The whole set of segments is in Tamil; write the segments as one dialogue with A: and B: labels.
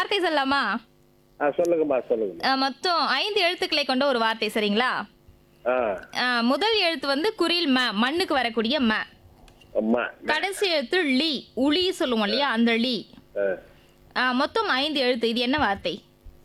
A: வார்த்தை சொல்லலாமா
B: ஆ சொல்லுங்கம்மா சொல்லுங்கம்மா
A: அஹ், மொத்தம் ஐந்து எழுத்துக்களை கொண்ட ஒரு வார்த்தை சரிங்களா
B: ஆ
A: அஹ், முதல் எழுத்து வந்து குரில் ம மண்ணுக்கு வரக்கூடிய ம
B: அம்மா
A: கடைசி எழுத்து லீ உளி சொல்லுவோம் இல்லையா அந்த லீ
B: ஆ.
A: அஹ், மொத்தம் ஐந்து எழுத்து இது என்ன வார்த்தை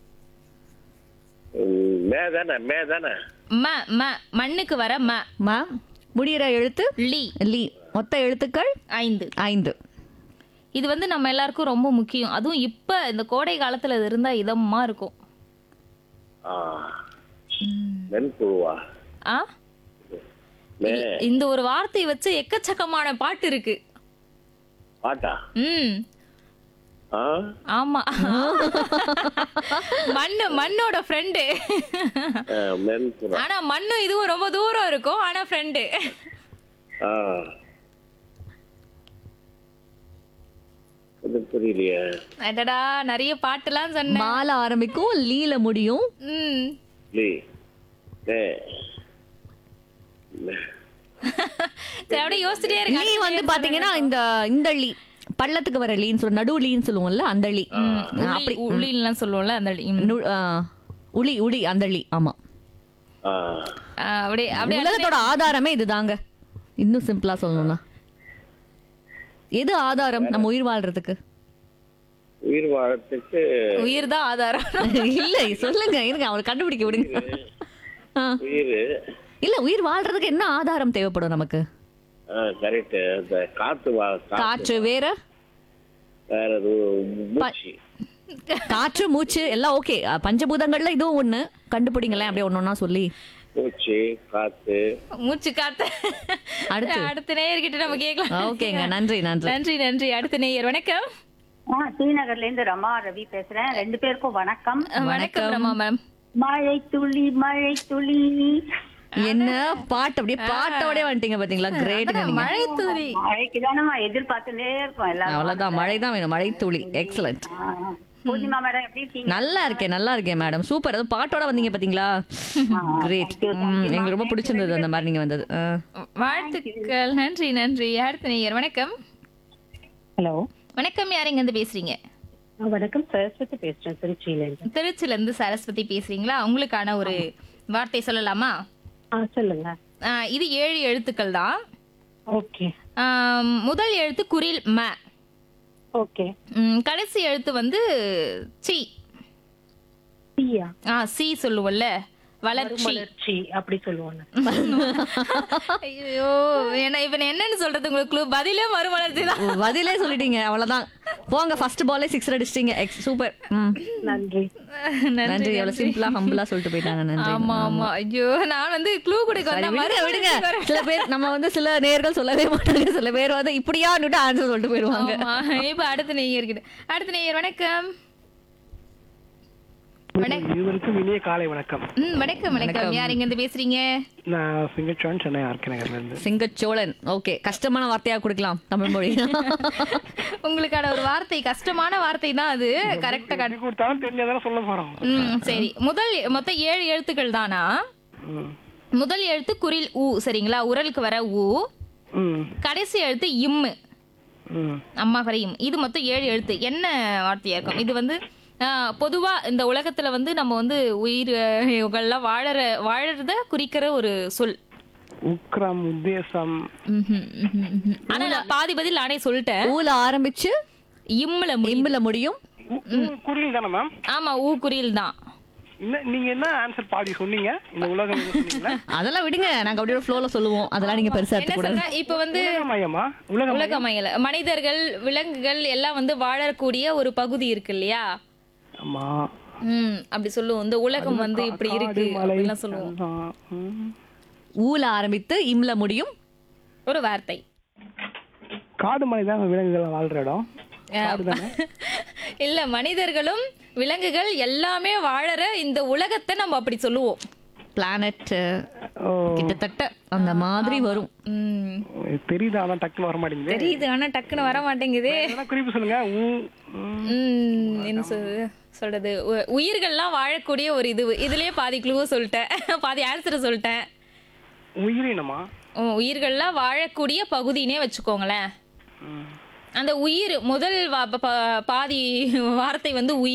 B: ம், மே தானே மே தானே
A: ம ம மண்ணுக்கு வர ம
C: மா முடிகிற எழுத்து
A: லீ
C: லீ மொத்த எழுத்துக்கள்
A: ஐந்து
C: ஐந்து
A: இது வந்து நம்ம எல்லாருக்கும் ரொம்ப முக்கியம் அதுவும் இப்ப இந்த கோடை காலத்துல இது இருந்தா இதமா இருக்கும்
B: ஆ மென்புழுவா
A: ஆ
B: மே
A: இந்த ஒரு வார்த்தையை வச்சு எக்கச்சக்கமான பாட்டு இருக்கு
B: பாட்டா
A: ம்
B: ஆ
A: ஆமா மண்ணு மண்ணோட ஃப்ரெண்டு
B: ஆ, மென்புறா
A: ஆனா மண்ணு இதுவும் ரொம்ப தூரம் இருக்கும் ஆனா ஃப்ரெண்டு
B: ஆ இது புரியலையே
A: அடடா நிறைய பாட்டுலாம் சொன்னேன்
C: மால ஆரம்பிக்கும் லீல முடியும்
A: ம்
B: லீ மே மே.
A: சரி அப்படியே யோசிச்சுட்டே
C: லீ
A: இருக்கு
C: வந்து பாத்தீங்கன்னா இந்த இந்த லீ பள்ளத்துக்கு வர லீன்னு சொல்லுவோம் நடு லீன்னு சொல்லுவோம்ல அந்த லீ அப்படி
A: உள்ளிலாம் சொல்லுவோம்ல அந்த அடி. ம்.
C: நு- ஆ, உளி உளி அந்த லீ ஆமா
B: ஆ
A: ஆ, அப்படியே அப்படியே
C: உலகத்தோட ஆதாரமே இதுதாங்க இன்னும் சிம்பிளா சொல்லணும்னா எது ஆதாரம் நம்ம உயிர் வாழ்றதுக்கு
B: உயிர் வாழத்துக்கு
A: உயிர் தான் ஆதாரம்
C: இல்ல சொல்லுங்க இருங்க அவர் கண்டுபிடிக்க விடுங்க ஆ.
B: உயிர்
C: இல்ல உயிர் வாழ்றதுக்கு என்ன ஆதாரம் தேவைப்படும் நமக்கு
B: கரெக்ட் இந்த காத்து வா கா-
C: காற்று வேற
B: வேற எதுவும் மூச்சு
C: காற்று மூச்சு எல்லாம் ஓகே பஞ்சபூதங்கள்ல இதுவும் ஒண்ணு கண்டுபிடிங்களேன் அப்படியே ஒன்னொன்னா சொல்லி
B: மூச்சு காத்து
A: மூச்சு காத்த
C: அடுத்து?
A: அடுத்த நேயர்கிட்ட நம்ம கேட்கலாம்
C: ஓகேங்க நன்றி நன்றி
A: நன்றி நன்றி அடுத்த நேயர் வணக்கம்
D: ஆ டி நகர்ல இருந்து ரமா ரவி பேசுறேன் ரெண்டு பேருக்கும் வணக்கம்
A: வணக்கம் ரமா மேம்
D: மழை துளி மழை துளி
C: என்ன பாட்டு அப்படியே பாட்டோடய வந்துட்டீங்க பாத்தீங்களா கிரேட்டுங்க நீங்க
A: மழை தூரி
D: மழைக்கு தானே அவ்வளவுதான் இருக்கோம் எல்லாரும்
C: அவ்வளவுதான் மழை தான் வேணும் மழை துளி எக்ஸலண்ட்
D: ஆ, பூர்ணிமா மேடம் எப்படி இருக்கீங்க
C: நல்லா இருக்கேன் நல்லா இருக்கேன் மேடம் சூப்பர் அது பாட்டோட வந்தீங்க பாத்தீங்களா கிரேட் எங்களுக்கு ரொம்ப பிடிச்சிருந்தது அந்த மாதிரி நீங்க வந்தது ஆ.
A: வாழ்த்துக்கள் நன்றி நன்றி அடுத்த நேயர் வணக்கம்
D: ஹலோ
A: வணக்கம் யாருங்க இருந்து பேசுறீங்க
D: வணக்கம் சரஸ்வதி பேசுறேன் திருச்சியில இருந்து
A: திருச்சில இருந்து சரஸ்வதி பேசுறீங்களா உங்களுக்கான ஒரு வார்த்தை சொல்லலாமா
D: ஆ சொல்லுங்க
A: ஆ, இது ஏழு எழுத்துக்கள் தான்
D: ஓகே
A: ஆம், முதல் எழுத்து குரில் ம
D: ஓகே
A: ம், கடைசி எழுத்து வந்து சி
D: தீயா
A: ஆ சி சொல்லுவோம்ல வளர்ச்சி
D: மலர்ச்சி அப்படி சொல்லுவாங்க
A: ஐயோ என்ன இவன் என்னன்னு சொல்றது உங்களுக்கு clue? பதிலே மறுமலர்ச்சி தான்
C: பதிலே சொல்லிட்டீங்க அவ்வளவுதான் போங்க ஃபர்ஸ்ட் பாலே சிக்ஸ் அடிச்சிட்டீங்க எக்ஸ் சூப்பர் ம்
D: நன்றி
C: நன்றி எவ்வளவு சிம்பிளா ஹம்பிளா சொல்லிட்டு போயிட்டாங்க நன்றி
A: ஆமா ஆமா ஐயோ நான் வந்து க்ளூ கொடுக்க
C: சரி,
A: வந்த
C: விடுங்க விடுங்க
A: மறுமலர்ச்சி
C: சில பேர் நம்ம வந்து சில நேர்கள் சொல்லவே மாட்டாங்க சில பேர் வந்து இப்படியான்னுட்டு ஆன்சர் சொல்லிட்டு போயிடுவாங்க
A: ஆமா இப்ப அடுத்த நேயர் கிட்ட அடுத்த நேயர் வணக்கம் வணக்கம்
E: இருவருக்கும் இனிய காலை வணக்கம்
A: ம் வணக்கம் வணக்கம் யார் இங்க இருந்து பேசுறீங்க
E: நான் சிங்கச்சோன் சென்னை ஆர்கே நகர்ல இருந்து
C: சிங்கச்சோழன் ஓகே கஷ்டமான வார்த்தையா கொடுக்கலாம் தமிழ் மொழி
A: உங்களுக்கான ஒரு வார்த்தை கஷ்டமான வார்த்தை தான் அது கரெக்டா
E: கட்டி கொடுத்தாலும் தெரிஞ்சதான சொல்ல போறோம்
A: ம் சரி முதல் மொத்தம் ஏழு எழுத்துக்கள் தானா
E: ம்.
A: முதல் எழுத்து குரில் ஊ சரிங்களா உரலுக்கு வர ஊ
E: ம்
A: கடைசி எழுத்து இம்மு
E: ம்
A: அம்மா வரையும் இது மொத்தம் ஏழு எழுத்து என்ன வார்த்தையா இருக்கும் இது வந்து ஆஹ், பொதுவா இந்த உலகத்துல வந்து நம்ம வந்து உயிர்கள்லாம் வாழற வாழறத குறிக்கிற ஒரு சொல்
E: உக்ரம் உத்தேசம்
A: ம்ஹும், ம்ஹும், ம்ஹும். ஆனா நான் பாதி பதில் நானே சொல்லிட்டேன்
C: ஊல ஆரம்பிச்சு
A: இம்முல முடியுது.
C: இம்புல முடியும்
E: குறியில் தானே மேம்
A: ஆமா ஊ குறியில் தான்
E: என்ன நீங்க என்ன ஆன்சர் பாடி சொன்னீங்க இந்த உலகம் எது சொன்னீங்களா
C: அதெல்லாம் விடுங்க நாங்க அப்படியே ஃப்ளோல சொல்லுவோம் அதெல்லாம் நீங்க பெருசா
A: என்ன
C: எடுத்து கூடாது
A: சொல்றேன் இப்ப வந்து
E: உலக மையமா உலக
A: உலக மயில மனிதர்கள் விலங்குகள் எல்லாம் வந்து வாழக்கூடிய ஒரு பகுதி இருக்கு இல்லையா
E: ஆமா
A: ம் அப்படி சொல்லுவோம் இந்த உலகம் வந்து இப்படி இருக்கு
E: காடு, மலை,
A: அப்படிலாம் சொல்லுவோம்
E: ஆ, ம்.
C: ஊல ஆரம்பித்து இம்ல முடியும்
A: ஒரு வார்த்தை
E: காடு மலை தான் விலங்குகள் வாழ்ற இடம்
A: இல்ல மனிதர்களும் விலங்குகள் எல்லாமே வாழற இந்த உலகத்தை நம்ம அப்படி சொல்லுவோம்
C: பிளானட்
E: ஓ
C: கிட்டத்தட்ட அந்த மாதிரி வரும்
A: ம்
E: தெரியுது ஆனா டக்குன்னு வர மாட்டேங்குது
A: தெரியுது ஆனா டக்குன்னு வர மாட்டேங்குது
E: என்ன குறிப்பு சொல்லுங்க ஊ, ம்.
A: ம், என்ன சொல்றது சொல்றது உ- உயிர்கள்லாம் வாழக்கூடிய ஒரு இது இதுலயே பாதி க்ளூ சொல்லிட்டேன் பாதி ஆன்சரை சொல்லிட்டேன்
E: உயிரினமா
A: உம், உயிர்கள்லாம் வாழக்கூடிய பகுதினே வச்சுக்கோங்களேன்
E: ம்.
A: அந்த உயிர் முதல் வா- ப- ப- பாதி வார்த்தை வந்து உயிர்